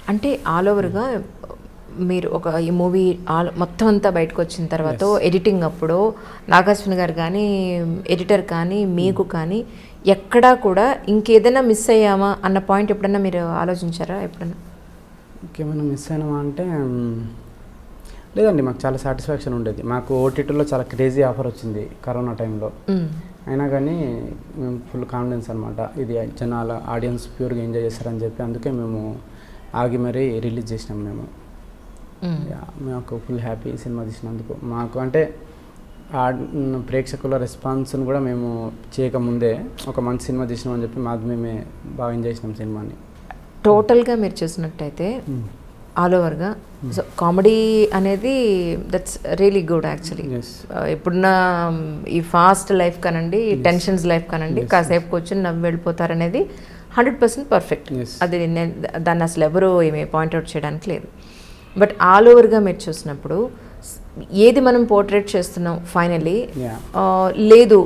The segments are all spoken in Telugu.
అంటే ఆల్ ఓవర్గా మీరు ఒక ఈ మూవీ ఆల్ మొత్తం అంతా బయటకు వచ్చిన తర్వాత ఎడిటింగ్ అప్పుడు నాగార్జున గారు కానీ ఎడిటర్ కానీ మీకు కానీ ఎక్కడా కూడా ఇంకేదైనా మిస్ అయ్యామా అన్న పాయింట్ ఎప్పుడన్నా మీరు ఆలోచించారా ఎప్పుడన్నా ఇంకేమైనా మిస్ అయినామా అంటే మ్, లేదండి మాకు చాలా సాటిస్ఫాక్షన్ ఉండేది మాకు ఓటీటీలో చాలా క్రేజీ ఆఫర్ వచ్చింది కరోనా టైంలో మ్మ్. అయినా కానీ మేము ఫుల్ కాన్ఫిడెన్స్ అనమాట ఇది జనాల ఆడియన్స్ ప్యూర్గా ఎంజాయ్ చేస్తారని చెప్పి అందుకే మేము ఆగి మరీ రిలీజ్ చేసినాం మేము మ్మ్. యా, మాకు ఫుల్ హ్యాపీ సినిమా తీసినందుకు మాకు అంటే ఆ మ్, ప్రేక్షకుల రెస్పాన్స్ని కూడా మేము చేయకముందే ఒక మంచి సినిమా తీసినామని చెప్పి మాకు మేమే బాగా ఎంజాయ్ చేసినాం సినిమాని టోటల్గా మీరు చూసినట్టయితే ఆల్ ఓవర్గా సో కామెడీ అనేది that's really good actually yes ఇప్పుడున్న మ్, ఈ ఫాస్ట్ లైఫ్ కానండి ఈ టెన్షన్స్ లైఫ్ కానండి Yes, కాసేపు కూర్చొని నవ్వు వెళ్ళిపోతారనేది హండ్రెడ్ పర్సెంట్ పర్ఫెక్ట్ Yes. అది నేను దాన్ని అసలు ఎవరు ఏమి పాయింట్అవుట్ చేయడానికి లేదు బట్ ఆల్ ఓవర్గా మీరు చూసినప్పుడు స్- ఏది మనం పోర్ట్రేట్ చేస్తున్నాం ఫైనలీ యా లేదు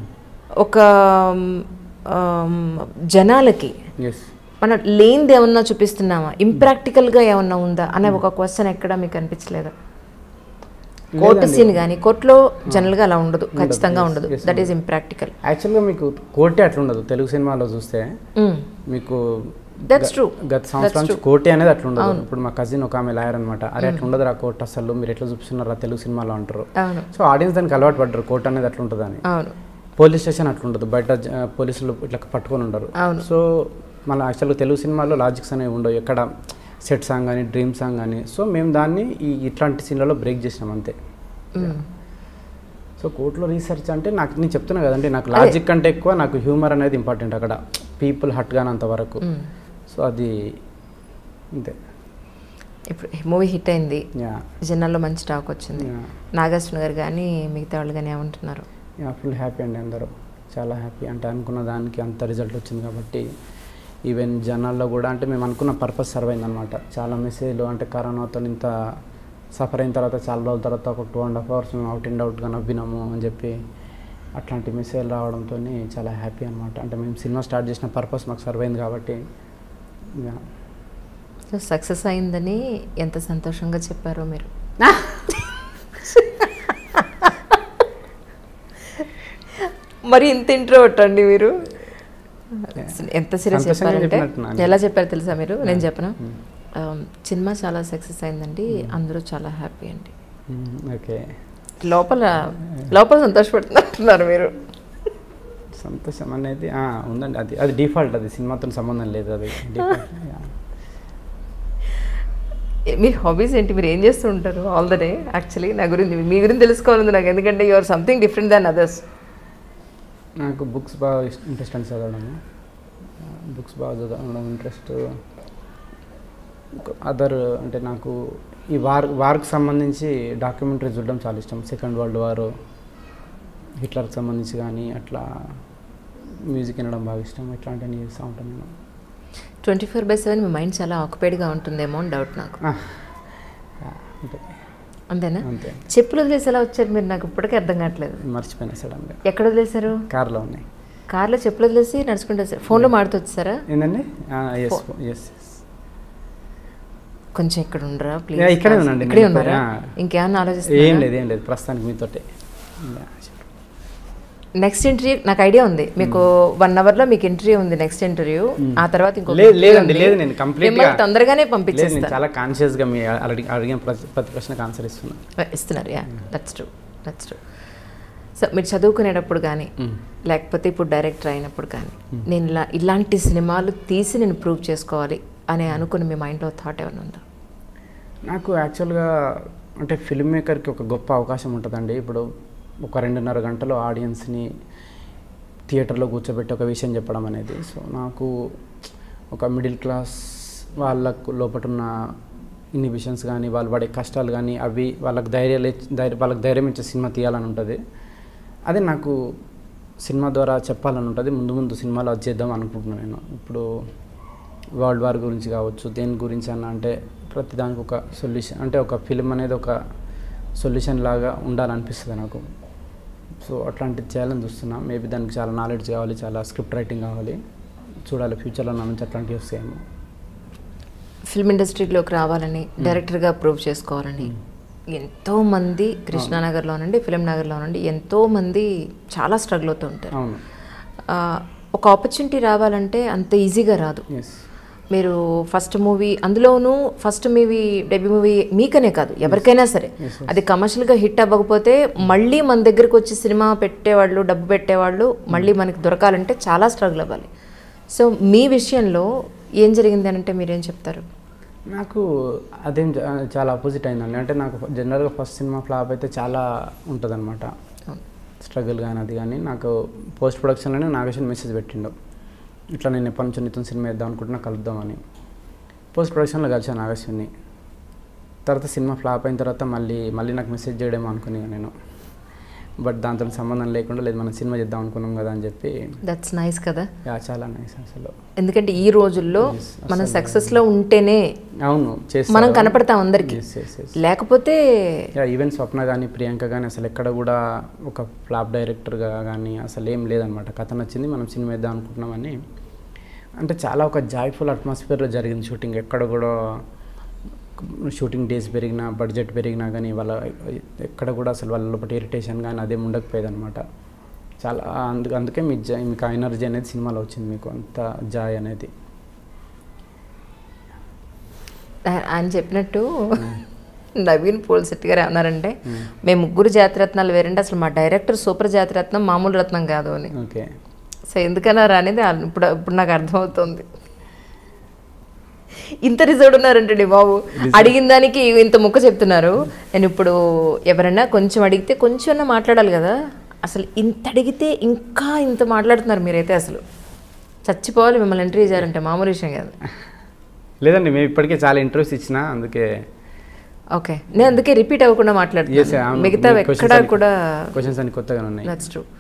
ఒక మ్, ఆమ్, జనాలకి ఎస్ మనం లేనిది ఏమన్నా చూపిస్తున్నామా ఇంప్రాక్టికల్గా ఏమన్నా ఉందా అనే ఒక క్వశ్చన్ ఎక్కడ మీకు అనిపించలేదా కోర్టు లేదండి. సీన్ కానీ కోర్టులో జనరల్గా అలా ఉండదు ఖచ్చితంగా yes, ఉండదు yes, దట్ ఈస్ ఇంప్రాక్టికల్ యాక్చువల్గా మీకు కోటే అట్లా ఉండదు తెలుగు సినిమాలో చూస్తే మీకు దట్స్ ట్రూ గత సంవత్సరం నుంచి కోటి అనేది అట్లా ఉండదు ఇప్పుడు మా కజిన్ ఒక ఆమె లాయర్ అనమాట అరే అట్లా ఉండదు రా కోర్టు అసలు మీరు ఎట్లా చూపిస్తున్నారా తెలుగు సినిమాలో అంటారు అవును సో ఆడియన్స్ దానికి అలవాటు పడ్డారు కోర్టు అనేది అట్లా ఉంటుందని అవును పోలీస్ స్టేషన్ అట్లా ఉండదు బయట జ- పోలీసులు ఇట్లా పట్టుకొని ఉండరు అవును. సో మన యాక్చువల్గా తెలుగు సినిమాలో లాజిక్స్ అనేవి ఉండవు ఎక్కడ సెట్ సాంగ్ కానీ డ్రీమ్ సాంగ్ కానీ సో మేము దాన్ని ఈ ఇట్లాంటి సీన్లలో బ్రేక్ చేసినాం అంతే మ్మ్. సో కోర్టులో రీసెర్చ్ అంటే నాకు నేను చెప్తున్నా కదండి నాకు లాజిక్ కంటే ఎక్కువ నాకు హ్యూమర్ అనేది ఇంపార్టెంట్ అక్కడ పీపుల్ హట్ కానంత వరకు మ్మ్. సో అది అంతే ఇప్పుడు మూవీ హిట్ అయింది యా జనాల్లో మంచి టాక్ వచ్చింది యా నాగార్జున గారు కానీ మిగతా వాళ్ళు కానీ ఏమంటున్నారు యా ఫుల్ హ్యాపీ అండి అందరూ చాలా హ్యాపీ అంటే అనుకున్న దానికి అంత రిజల్ట్ వచ్చింది కాబట్టి ఈవెన్ జనాల్లో కూడా అంటే మేము అనుకున్న పర్పస్ సర్వ్ అయిందనమాట చాలా మెసేజ్లు అంటే కరోనాతో ఇంత సఫర్ అయిన తర్వాత చాలా రోజుల తర్వాత ఒక టూ అండ్ హాఫ్ అవర్స్ మేము అవుట్ అండ్ అవుట్గా నవ్వినాము అని చెప్పి అట్లాంటి మెసేజ్ రావడంతో చాలా హ్యాపీ అనమాట అంటే మేము సినిమా స్టార్ట్ చేసిన పర్పస్ మాకు సర్వ్ అయింది కాబట్టి యా సో సక్సెస్ అయిందని ఎంత సంతోషంగా చెప్పారో మీరు మరి ఇంత ఇంట్రోవర్ట్ అండి మీరు ఎంత సీరియస్ సంతోషంగా చెప్పారంటే చెప్పినట్టున్నాను. ఎలా చెప్పారు తెలుసా మీరు నేను చెప్పను Hmm. సినిమా చాలా సక్సెస్ అయిందండి అందరూ చాలా హ్యాపీ అండి ఓకే లోపల లోపల సంతోషపడుతున్నట్టున్నారు మీరు సంతోషం అనేది ఆ, ఉందండి అది అది డిఫాల్ట్ అది సినిమాతో సంబంధం లేదు అది default. Yeah. మీ హాబీస్ ఏంటి మీరు ఏం చేస్తూ ఉంటారు ఆల్ ద డే యాక్చువల్లీ నా గురించి మీ గురించి తెలుసుకోవాలంది నాకు ఎందుకంటే you are something different than others నాకు బుక్స్ బాగా ఇంట్రెస్ట్ అని చదవడము బుక్స్ బాగా చదవడం ఇంట్రెస్ట్ అదర్ అంటే నాకు ఈ వార్ వార్కి సంబంధించి డాక్యుమెంటరీ చూడడం చాలా ఇష్టం సెకండ్ వరల్డ్ వార్ హిట్లర్కి సంబంధించి కానీ అట్లా మ్యూజిక్ వినడం బాగా ఇష్టం ఇట్లాంటివన్నీ చేస్తూ ఉంటాను నేను ట్వంటీ ఫోర్ బై సెవెన్ మీ మైండ్ చాలా ఆక్యుపైడ్గా ఉంటుందేమో అని డౌట్ నాకు ఆ, యా, అంతే అంతేనా అంతే చెప్పులు వదిలేసి ఎలా వచ్చారు మీరు నాకు ఇప్పటికీ అర్థం కావట్లేదు మర్చిపోయినా సడన్గా ఎక్కడ వదిలేశారు కార్లో ఉన్నాయి కార్లో చెప్పులు వదిలేసి నడుచుకుంటూ వచ్చారు ఫోన్లో మాడుతూ వచ్చారా ఏంటండి ఎస్ ఎస్ కొంచెం ఇక్కడ ఉండరా ప్లీజ్ యా, ఇక్కడే ఉన్నాండి, ఇక్కడే నేను ఉన్నారా యా. ఇంకేమన్నా ఏం ఆలోచిస్తున్నారు లేదు ఏం లేదు ప్రస్తుతానికి మీతోటే యా, చెప్పు. నెక్స్ట్ ఇంటర్వ్యూ నాకు ఐడియా ఉంది మీకు వన్ అవర్ లో మీకు ఇంటర్వ్యూ ఉంది నెక్స్ట్ ఇంటర్వ్యూ ఆ తర్వాత ఇంకో లేదు లేదండి లేదు నేను కంప్లీట్ మిమ్మల్ని తొందరగానే లేదు నేను పంపించేస్తాను చాలా కాన్షియస్గా మీ అడిగి అడిగిన ప్రతి ప్రతి ప్రశ్నకు ఆన్సర్ ఇస్తున్నా ఇస్తున్నారు yeah that's true that's true so మీరు చదువుకునేటప్పుడు కానీ లేకపోతే ఇప్పుడు డైరెక్టర్ అయినప్పుడు కానీ నేను ఇలా ఇలాంటి సినిమాలు తీసి నేను ప్రూవ్ చేసుకోవాలి అని అనుకుని మీ మైండ్లో థాట్ ఏమైనా ఉందా నాకు యాక్చువల్గా అంటే ఫిల్మ్ మేకర్కి ఒక గొప్ప అవకాశం ఉంటుందండి ఇప్పుడు ఒక రెండున్నర గంటలు ఆడియన్స్ని థియేటర్లో కూర్చోబెట్టి ఒక విషయం చెప్పడం అనేది సో నాకు ఒక మిడిల్ క్లాస్ వాళ్ళకు లోపటున్న ఇన్హిబిషన్స్ కానీ వాళ్ళు పడే కష్టాలు కానీ అవి వాళ్ళకి ధైర్యాలు ఇచ్- ధైర్య వాళ్ళకి ధైర్యం ఇచ్చే సినిమా తీయాలని ఉంటుంది అదే నాకు సినిమా ద్వారా చెప్పాలని ఉంటుంది ముందు ముందు సినిమాలో అది చేద్దాం అనుకుంటున్నాను నేను ఇప్పుడు వరల్డ్ వార్ గురించి కావచ్చు దేని గురించి అన్న అంటే ప్రతి దానికి ఒక సొల్యూషన్ అంటే ఒక ఫిలిం అనేది ఒక సొల్యూషన్ లాగా ఉండాలనిపిస్తుంది నాకు సో అట్లాంటిది చేయాలని చూస్తున్నా మేబీ దానికి చాలా నాలెడ్జ్ కావాలి చాలా స్క్రిప్ట్ రైటింగ్ కావాలి చూడాలి ఫ్యూచర్లో నా నుంచి అట్లాంటివి వస్తాయేమో ఫిల్మ్ ఇండస్ట్రీలోకి రావాలని డైరెక్టర్గా ప్రూవ్ చేసుకోవాలని ఎంతో మంది కృష్ణానగర్లోనండి ఫిలిం నగర్లోనండి ఎంతో మంది చాలా స్ట్రగుల్ అవుతూ ఉంటారు అవును ఆ, ఒక ఆపర్చునిటీ రావాలంటే అంత ఈజీగా రాదు ఎస్ మీరు ఫస్ట్ మూవీ అందులోనూ ఫస్ట్ మూవీ డెబ్యూ మూవీ మీకనే కాదు ఎవరికైనా సరే Yes, yes. అది కమర్షియల్గా హిట్ అవ్వకపోతే మళ్ళీ మన దగ్గరకు వచ్చి సినిమా పెట్టేవాళ్ళు డబ్బు పెట్టేవాళ్ళు మళ్ళీ మనకి దొరకాలంటే చాలా స్ట్రగుల్ అవ్వాలి సో మీ విషయంలో ఏం జరిగింది అని అంటే మీరేం చెప్తారు నాకు అదేం చా- చాలా అపోజిట్ అయిందండి అంటే నాకు జనరల్గా ఫస్ట్ సినిమా ఫ్లాప్ అయితే చాలా ఉంటుందన్నమాట అవును. స్ట్రగుల్ కానీ అది కానీ నాకు పోస్ట్ ప్రొడక్షన్లోనే నాగేశ్వర్ మెసేజ్ పెట్టిండు ఇట్లా నేను ఎప్పటి నుంచో నీతో సినిమా వేద్దాం అనుకుంటున్నా కలుద్దామని పోస్ట్ ప్రొడక్షన్లో కలిసాను నాగేశ్వర్ని తర్వాత సినిమా ఫ్లాప్ అయిన తర్వాత మళ్ళీ మళ్ళీ నాకు మెసేజ్ చేయడేమో అనుకుని నేను బట్ దాంతో సంబంధం లేకుండా లేదు మనం సినిమా చేద్దాం అనుకున్నాం కదా అని చెప్పి దట్స్ నైస్ కదా యా చాలా నైస్ అసలు ఎందుకంటే ఈ రోజుల్లో Yes, మనం అసలు- సక్సెస్లో ఉంటేనే అవును చేస్తాం మనం కనపడతాం అందరికీ Yes, yes, yes. లేకపోతే యా ఈవెన్ స్వప్న కానీ ప్రియాంక కానీ అసలు ఎక్కడ కూడా ఒక ఫ్లాప్ డైరెక్టర్గా కానీ అసలు ఏం లేదనమాట కథ నచ్చింది మనం సినిమా వేద్దాం అనుకుంటున్నామని అంటే చాలా ఒక జాయ్ఫుల్ అట్మాస్ఫియర్లో జరిగింది షూటింగ్ ఎక్కడ కూడా షూటింగ్ డేస్ పెరిగినా బడ్జెట్ పెరిగినా కానీ వాళ్ళ ఎక్కడ కూడా అసలు వాళ్ళ లోపల ఇరిటేషన్ కానీ అదేం ఉండకపోయేది అనమాట చాలా అందుకు అందుకే మీ జా మీకు ఆ ఎనర్జీ అనేది సినిమాలో వచ్చింది మీకు అంత జాయ్ అనేది ఆ- ఆయన చెప్పినట్టు నవీన్ పోల్శెట్టి గారు ఏమన్నారంటే మేము ముగ్గురు జాతిరత్నాలు వేరంటే అసలు మా డైరెక్టర్ సూపర్ జాతిరత్నం మామూలు రత్నం కాదు అని ఓకే సో ఎందుకన్నారు అనేది ఆ- ఇప్పుడు ఇప్పుడు నాకు అర్థమవుతుంది ఇంత రిజర్వ్ ఉన్నారంటండి బాబు అడిగిన దానికి ఇంత ముక్క చెప్తున్నారు నేను ఇప్పుడు ఎవరైనా కొంచెం అడిగితే కొంచెం మాట్లాడాలి కదా అసలు ఇంత అడిగితే ఇంకా ఇంత మాట్లాడుతున్నారు మీరైతే అసలు చచ్చిపోవాలి మిమ్మల్ని ఎంట్రీ చేయాలంటే మామూలు విషయం కాదు లేదండి మేము ఇప్పటికే చాలా ఇంటర్వ్యూస్ ఇచ్చిన అందుకే ఓకే నేను అందుకే రిపీట్ అవ్వకుండా Yes, మాట్లాడుతున్నాను అవును. మిగతా మీ questions ఎక్కడా అన్ని- కూడా క్వశ్చన్స్ అన్ని కొత్తగా ఉన్నాయి దట్స్ ట్రూ